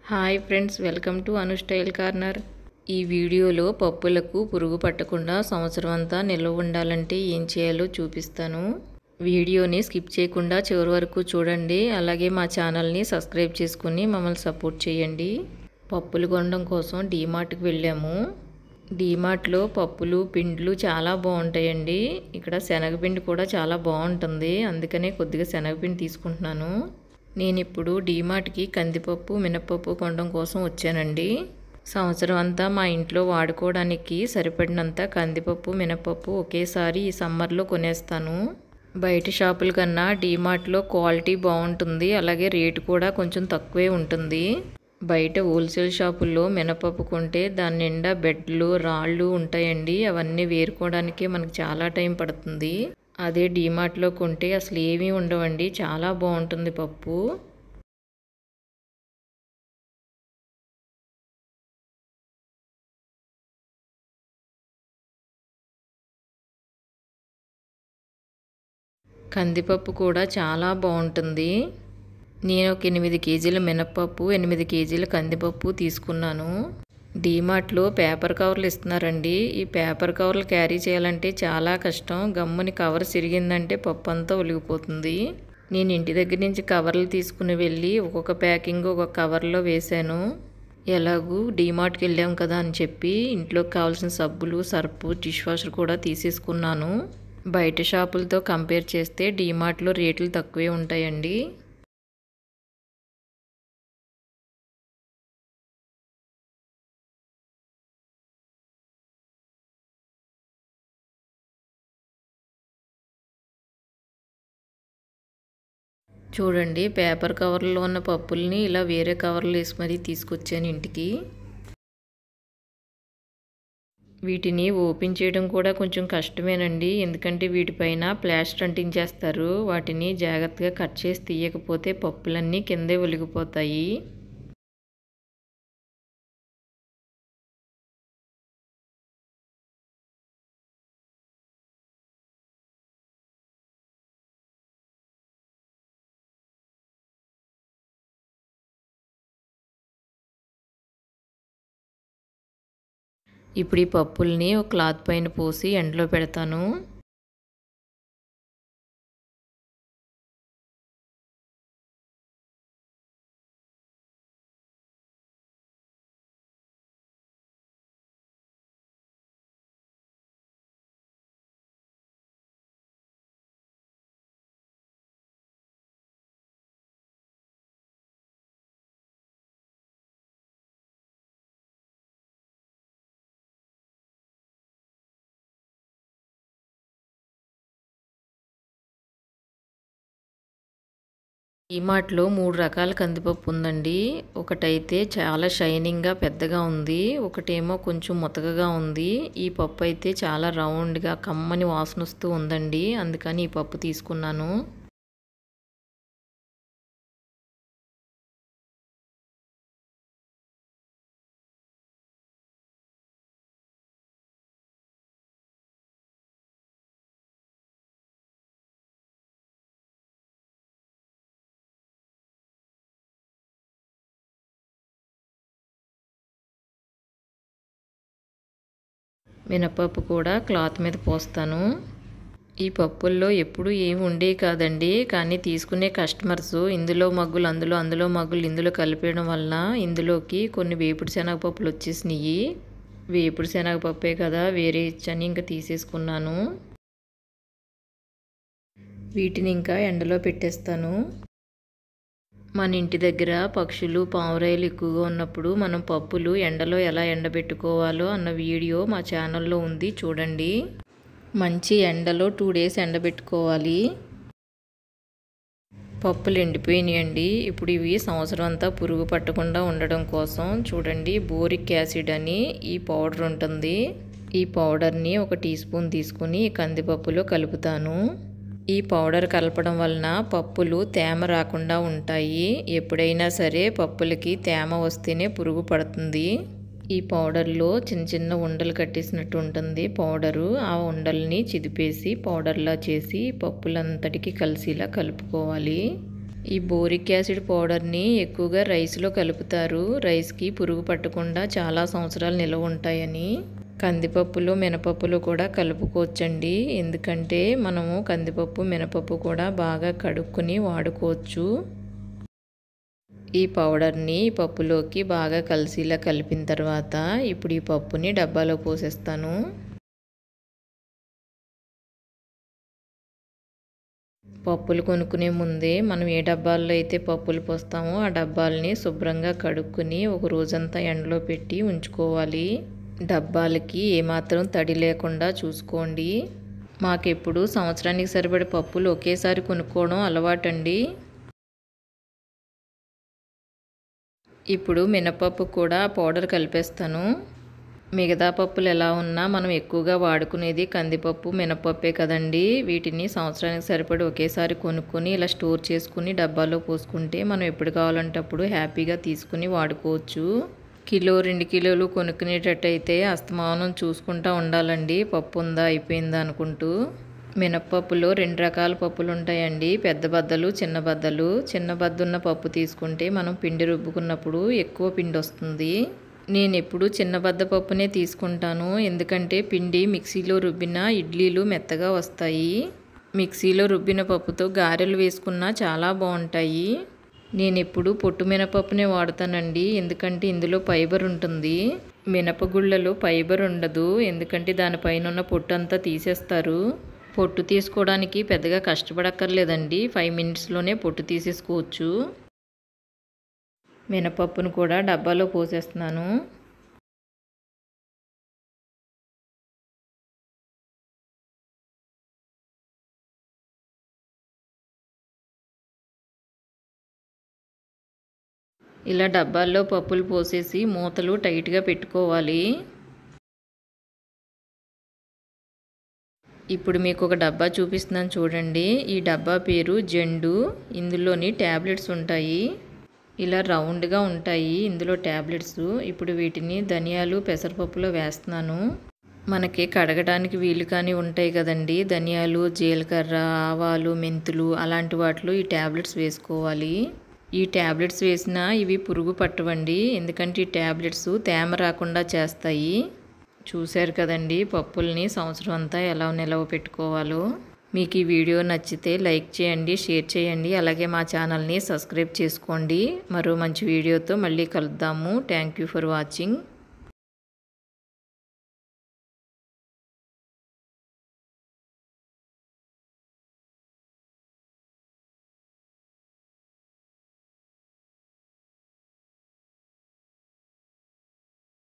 hi friends welcome to Anu style corner ఈ వీడియోలో పప్పులకు పురుగు పట్టకుండా సంవత్సరం అంతా నిల్వ ఉండాలంటే ఏం చేయాలో చూపిస్తాను వీడియోని స్కిప్ చేయకుండా చివరి వరకు చూడండి అలాగే మా ఛానల్ని సబ్స్క్రైబ్ చేసుకుని మమ్మల్ని సపోర్ట్ చేయండి పప్పులు కొనడం కోసం డీమార్ట్కి వెళ్ళాము డీమార్ట్లో పప్పులు పిండ్లు చాలా బాగుంటాయండి ఇక్కడ శనగపిండి కూడా చాలా బాగుంటుంది అందుకనే కొద్దిగా శనగపిండి తీసుకుంటున్నాను నేను ఇప్పుడు డీమార్ట్కి కందిపప్పు మినపప్పు కొనడం కోసం వచ్చానండి సంవత్సరం అంతా మా ఇంట్లో వాడుకోవడానికి సరిపడినంత కందిపప్పు మినపప్పు ఒకేసారి ఈ సమ్మర్లో కొనేస్తాను బయట షాపుల కన్నా డీమార్ట్లో క్వాలిటీ బాగుంటుంది అలాగే రేటు కూడా కొంచెం తక్కువే ఉంటుంది బయట హోల్సేల్ షాపుల్లో మినపప్పు కొంటే దాని నిండా బెడ్లు రాళ్ళు ఉంటాయండి అవన్నీ వేరుకోవడానికి మనకు చాలా టైం పడుతుంది అదే డీమార్ట్లో కొంటే అసలు ఏమీ ఉండవండి చాలా బాగుంటుంది పప్పు కందిపప్పు కూడా చాలా బాగుంటుంది నేను ఒక ఎనిమిది కేజీల మినప్పప్పు ఎనిమిది కేజీల కందిపప్పు తీసుకున్నాను డీమార్ట్లో పేపర్ కవర్లు ఇస్తున్నారండి ఈ పేపర్ కవర్లు క్యారీ చేయాలంటే చాలా కష్టం గమ్ముని కవర్ సిరిగిందంటే పప్పు అంతా ఒలిగిపోతుంది నేను ఇంటి దగ్గర నుంచి కవర్లు తీసుకుని వెళ్ళి ఒక్కొక్క ప్యాకింగ్ ఒక కవర్లో వేశాను ఎలాగూ డీమార్ట్కి వెళ్ళాం కదా అని చెప్పి ఇంట్లోకి కావాల్సిన సబ్బులు సర్పు డిష్ వాషర్ కూడా తీసేసుకున్నాను బయట షాపులతో కంపేర్ చేస్తే డీమార్ట్లో రేట్లు తక్కువే ఉంటాయండి చూడండి పేపర్ కవర్లో ఉన్న పప్పుల్ని ఇలా వేరే కవర్లు వేసి మరీ తీసుకొచ్చాను ఇంటికి వీటిని ఓపెన్ చేయడం కూడా కొంచెం కష్టమేనండి ఎందుకంటే వీటిపైన ప్లాస్టర్ అంటించేస్తారు వాటిని జాగ్రత్తగా కట్ చేసి తీయకపోతే పప్పులన్నీ కిందే ఒలిగిపోతాయి ఇప్పుడు ఈ పప్పుల్ని ఒక క్లాత్ పైన పోసి ఎండలో పెడతాను ఈమార్ట్లో మూడు రకాల కందిపప్పు ఉందండి ఒకటైతే చాలా షైనింగ్గా పెద్దగా ఉంది ఒకటేమో కొంచెం ముతకగా ఉంది ఈ పప్పు అయితే చాలా రౌండ్గా కమ్మని వాసన వస్తూ ఉందండి అందుకని ఈ పప్పు తీసుకున్నాను మినపప్పు కూడా క్లాత్ మీద పోస్తాను ఈ పప్పుల్లో ఎప్పుడు ఏమి ఉండే కాదండి కానీ తీసుకునే కస్టమర్స్ ఇందులో మగ్గులు అందులో అందులో మగ్గులు ఇందులో కలిపేయడం వలన ఇందులోకి కొన్ని వేపుడు శనగపప్పులు వచ్చేసినాయి వేపుడు శనగపప్పే కదా వేరే ఇచ్చని ఇంకా తీసేసుకున్నాను వీటిని ఇంకా ఎండలో పెట్టేస్తాను మన ఇంటి దగ్గర పక్షులు పావురాయిలు ఎక్కువగా ఉన్నప్పుడు మనం పప్పులు ఎండలో ఎలా ఎండబెట్టుకోవాలో అన్న వీడియో మా ఛానల్లో ఉంది చూడండి మంచి ఎండలో టూ డేస్ ఎండబెట్టుకోవాలి పప్పులు ఎండిపోయినాయండి ఇప్పుడు ఇవి సంవత్సరం అంతా పురుగు పట్టకుండా ఉండడం కోసం చూడండి బోరిక్ యాసిడ్ అని ఈ పౌడర్ ఉంటుంది ఈ పౌడర్ని ఒక టీ స్పూన్ తీసుకుని కందిపప్పులో కలుపుతాను ఈ పౌడర్ కలపడం వలన పప్పులు తేమ రాకుండా ఉంటాయి ఎప్పుడైనా సరే పప్పులకి తేమ వస్తేనే పురుగు పడుతుంది ఈ పౌడర్లో చిన్న చిన్న ఉండలు కట్టేసినట్టు ఉంటుంది పౌడరు ఆ ఉండల్ని చిదిపేసి పౌడర్లా చేసి పప్పులంతటికి కలిసిలా కలుపుకోవాలి ఈ బోరిక్ యాసిడ్ పౌడర్ని ఎక్కువగా రైస్లో కలుపుతారు రైస్కి పురుగు పట్టకుండా చాలా సంవత్సరాలు నిల్వ ఉంటాయని కందిపప్పులో మినపప్పులో కూడా కలుపుకోవచ్చండి ఎందుకంటే మనము కందిపప్పు మినపప్పు కూడా బాగా కడుక్కుని వాడుకోవచ్చు ఈ పౌడర్ని పప్పులోకి బాగా కలిసిలా కలిపిన తర్వాత ఇప్పుడు ఈ పప్పుని డబ్బాలో పోసేస్తాను పప్పులు కొనుక్కునే ముందే మనం ఏ డబ్బాల్లో అయితే పప్పులు పోస్తామో ఆ డబ్బాలని శుభ్రంగా కడుక్కుని ఒక రోజంతా ఎండలో పెట్టి ఉంచుకోవాలి డబ్బాలకి ఏమాత్రం తడి లేకుండా చూసుకోండి మాకెప్పుడు సంవత్సరానికి సరిపడే పప్పులు ఒకేసారి కొనుక్కోవడం అలవాటండి ఇప్పుడు మినపప్పు కూడా పౌడర్ కలిపేస్తాను మిగతా పప్పులు ఎలా ఉన్నా మనం ఎక్కువగా వాడుకునేది కందిపప్పు మినపప్పే కదండి వీటిని సంవత్సరానికి సరిపడి ఒకేసారి కొనుక్కొని ఇలా స్టోర్ చేసుకుని డబ్బాలో పోసుకుంటే మనం ఎప్పుడు కావాలంటే అప్పుడు హ్యాపీగా తీసుకుని వాడుకోవచ్చు కిలో రెండు కిలోలు కొనుక్కునేటట్టయితే అస్తమానం చూసుకుంటూ ఉండాలండి పప్పు ఉందా అయిపోయిందా అనుకుంటూ మినప్పప్పులో రెండు రకాల పప్పులు ఉంటాయండి పెద్ద బద్దలు చిన్న బద్దలు చిన్న బద్దున్న పప్పు తీసుకుంటే మనం పిండి రుబ్బుకున్నప్పుడు ఎక్కువ పిండి వస్తుంది నేను ఎప్పుడు చిన్న బద్ద పప్పునే తీసుకుంటాను ఎందుకంటే పిండి మిక్సీలో రుబ్బిన ఇడ్లీలు మెత్తగా వస్తాయి మిక్సీలో రుబ్బిన పప్పుతో గారెలు వేసుకున్నా చాలా బాగుంటాయి నేను ఎప్పుడు పొట్టు మినపప్పునే వాడతానండి ఎందుకంటే ఇందులో ఫైబర్ ఉంటుంది మినపగుళ్ళలో ఫైబర్ ఉండదు ఎందుకంటే దానిపైన ఉన్న పొట్టు అంతా తీసేస్తారు పొట్టు తీసుకోవడానికి పెద్దగా కష్టపడక్కర్లేదండి ఫైవ్ మినిట్స్లోనే పొట్టు తీసేసుకోవచ్చు మినపప్పును కూడా డబ్బాలో పోసేస్తున్నాను ఇలా డబ్బాల్లో పప్పులు పోసేసి మూతలు టైట్గా పెట్టుకోవాలి ఇప్పుడు మీకు ఒక డబ్బా చూపిస్తున్నాను చూడండి ఈ డబ్బా పేరు జెండు ఇందులోని ట్యాబ్లెట్స్ ఉంటాయి ఇలా రౌండ్గా ఉంటాయి ఇందులో ట్యాబ్లెట్స్ ఇప్పుడు వీటిని ధనియాలు పెసరపప్పులో వేస్తున్నాను మనకి కడగడానికి వీలు కానీ ఉంటాయి కదండి ధనియాలు జీలకర్ర ఆవాలు మెంతులు అలాంటి వాటిలో ఈ ట్యాబ్లెట్స్ వేసుకోవాలి ఈ ట్యాబ్లెట్స్ వేసినా ఇవి పురుగు పట్టవండి ఎందుకంటే ఈ ట్యాబ్లెట్స్ తేమ రాకుండా చేస్తాయి చూశారు కదండి పప్పుల్ని సంవత్సరం అంతా ఎలా నిలవ పెట్టుకోవాలో మీకు ఈ వీడియో నచ్చితే లైక్ చేయండి షేర్ చేయండి అలాగే మా ఛానల్ని సబ్స్క్రైబ్ చేసుకోండి మరో మంచి వీడియోతో మళ్ళీ కలుద్దాము థ్యాంక్ యూ ఫర్ వాచింగ్